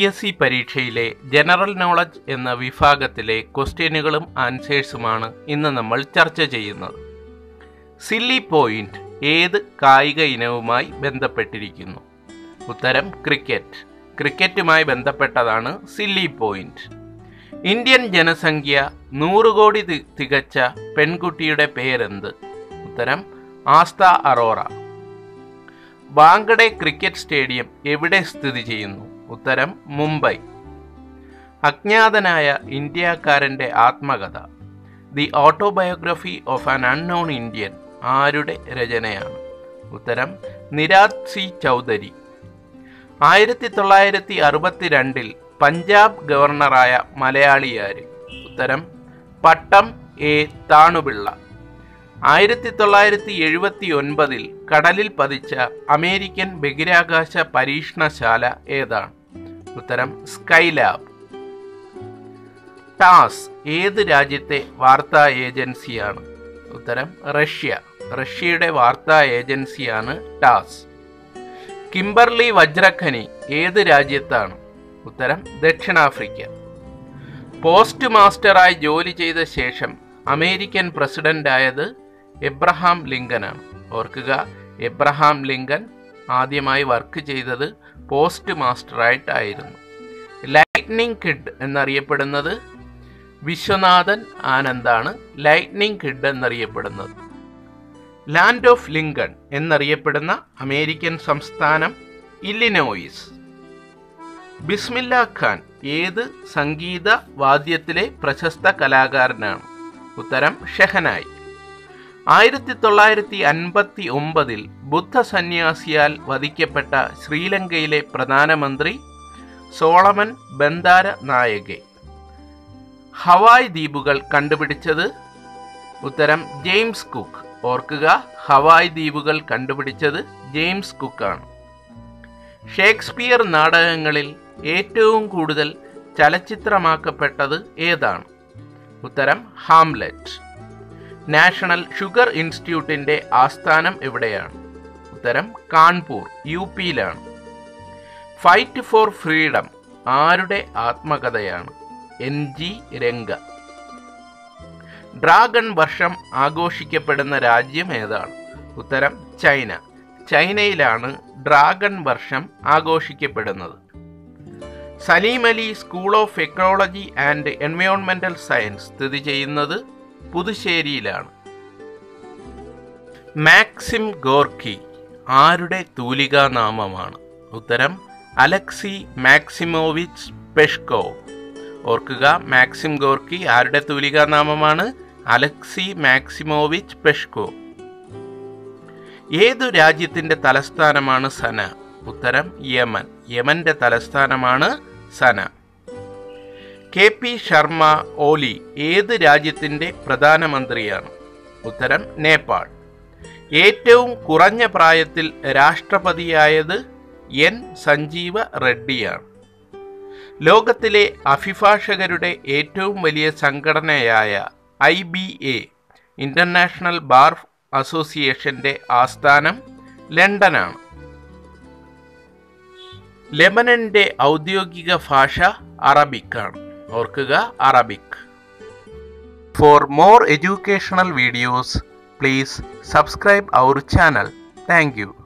P S C പരീക്ഷയിലെ general knowledge എന്ന വിഭാഗത്തിലെ ക്വസ്റ്റ്യനുകളും ആൻസേഴ്സുമാണ് ഇന്ന് നമ്മൾ ചർച്ച ചെയ്യുന്നത് സില്ലി പോയിന്റ് ഏത് കായിക ഇനവുമായി ബന്ധപ്പെട്ടിരിക്കുന്നു ഉത്തരം ക്രിക്കറ്റ് ക്രിക്കറ്റുമായി ബന്ധപ്പെട്ടതാണ് സില്ലി പോയിന്റ് ഇന്ത്യൻ ജനസംഖ്യ നൂറ് കോടി തി- തികച്ച പെൺകുട്ടിയുടെ പേരെന്ത് ഉത്തരം ആസ്ത അറോറ വാങ്കഡെ ക്രിക്കറ്റ് സ്റ്റേഡിയം എവിടെ സ്ഥിതി ചെയ്യുന്നു ഉത്തരം മുംബൈ അജ്ഞാതനായ ഇന്ത്യക്കാരൻ്റെ ആത്മകഥ the autobiography of an unknown Indian ആരുടെ രചനയാണ് ഉത്തരം നിരാജ് സി ചൗധരി ആയിരത്തി തൊള്ളായിരത്തി അറുപത്തിരണ്ടിൽ പഞ്ചാബ് ഗവർണറായ മലയാളിയാര് ഉത്തരം പട്ടം എ താണുപിള്ള ആയിരത്തി തൊള്ളായിരത്തി എഴുപത്തി ഒൻപതിൽ കടലിൽ പതിച്ച അമേരിക്കൻ ബഹിരാകാശ പരീക്ഷണശാല ഏതാണ് ഉത്തരം സ്കൈലാബ് ടാസ് ഏത് രാജ്യത്തെ വാർത്താ ഏജൻസിയാണ് ഉത്തരം റഷ്യ റഷ്യയുടെ വാർത്താ ഏജൻസിയാണ് ടാസ് കിംബർലി വജ്രഖനി ഏത് രാജ്യത്താണ് ഉത്തരം ദക്ഷിണാഫ്രിക്ക പോസ്റ്റ് മാസ്റ്ററായി ജോലി ചെയ്ത ശേഷം അമേരിക്കൻ പ്രസിഡന്റായത് എബ്രഹാം ലിങ്കനാണ് ഓർക്കുക എബ്രഹാം ലിങ്കൻ ആദ്യമായി വർക്ക് ചെയ്തത് പോസ്റ്റ് മാസ്റ്ററായിട്ടായിരുന്നു ലൈറ്റ്നിങ് കിഡ് എന്നറിയപ്പെടുന്നത് വിശ്വനാഥൻ ആനന്ദാണ് ലൈറ്റ്നിങ് കിഡ് എന്നറിയപ്പെടുന്നത് ലാൻഡ് ഓഫ് ലിങ്കൺ എന്നറിയപ്പെടുന്ന അമേരിക്കൻ സംസ്ഥാനം ഇല്ലിനോയിസ് ബിസ്മില്ല ഖാൻ ഏത് സംഗീത വാദ്യത്തിലെ പ്രശസ്ത കലാകാരനാണ് ഉത്തരം ഷെഹനായി ആയിരത്തി തൊള്ളായിരത്തി അൻപത്തി ഒമ്പതിൽ ബുദ്ധ സന്യാസിയാൽ വധിക്കപ്പെട്ട ശ്രീലങ്കയിലെ പ്രധാനമന്ത്രി സോളമൻ ബന്ദാര നായകെ ഹവായ് ദ്വീപുകൾ കണ്ടുപിടിച്ചത് ഉത്തരം ജെയിംസ് കുക്ക് ഓർക്കുക ഹവായ് ദ്വീപുകൾ കണ്ടുപിടിച്ചത് ജെയിംസ് കുക്കാണ് ഷേക്സ്പിയർ നാടകങ്ങളിൽ ഏറ്റവും കൂടുതൽ ചലച്ചിത്രമാക്കപ്പെട്ടത് ഏതാണ് ഉത്തരം ഹാംലെറ്റ് നാഷണൽ ഷുഗർ ഇൻസ്റ്റിറ്റ്യൂട്ടിന്റെ ആസ്ഥാനം എവിടെയാണ് ഉത്തരം കാൺപൂർ യു പിയിലാണ് ഫൈറ്റ് ഫോർ ഫ്രീഡം ആരുടെ ആത്മകഥയാണ് എൻ ജി രംഗ ഡ്രാഗൺ വർഷം ആഘോഷിക്കപ്പെടുന്ന രാജ്യം ഏതാണ് ഉത്തരം ചൈന ചൈനയിലാണ് ഡ്രാഗൺ വർഷം ആഘോഷിക്കപ്പെടുന്നത് Salim Ali school of ecology and എൻവയോൺമെന്റൽ സയൻസ് സ്ഥിതി ചെയ്യുന്നത് പുതുശ്ശേരിയിലാണ് മാക്സിം ഗോർക്കി ആരുടെ തൂലികാ നാമമാണ് ഉത്തരം അലക്സി മാക്സിമോവിച്ച് പെഷ്കോവ് ഓർക്കുക മാക്സിം ഗോർക്കി ആരുടെ തൂലികാ നാമമാണ് അലക്സി മാക്സിമോവിച്ച് പെഷ്കോ ഏതു രാജ്യത്തിന്റെ തലസ്ഥാനമാണ് സന ഉത്തരം യമൻ യമന്റെ തലസ്ഥാനമാണ് Sanaa K P Sharma Oli ഏത് രാജ്യത്തിന്റെ പ്രധാനമന്ത്രിയാണ് ഉത്തരം നേപ്പാൾ ഏറ്റവും കുറഞ്ഞ പ്രായത്തിൽ രാഷ്ട്രപതിയായത് എൻ സഞ്ജീവ റെഡ്ഡിയാണ് ലോകത്തിലെ അഭിഭാഷകരുടെ ഏറ്റവും വലിയ സംഘടനയായ I B A international bar അസോസിയേഷന്റെ ആസ്ഥാനം ലണ്ടനാണ് ലെബനന്റെ ഔദ്യോഗിക ഭാഷ അറബിക്കാണ് ഓർക്കുക Arabic for more educational videos please subscribe our channel thank U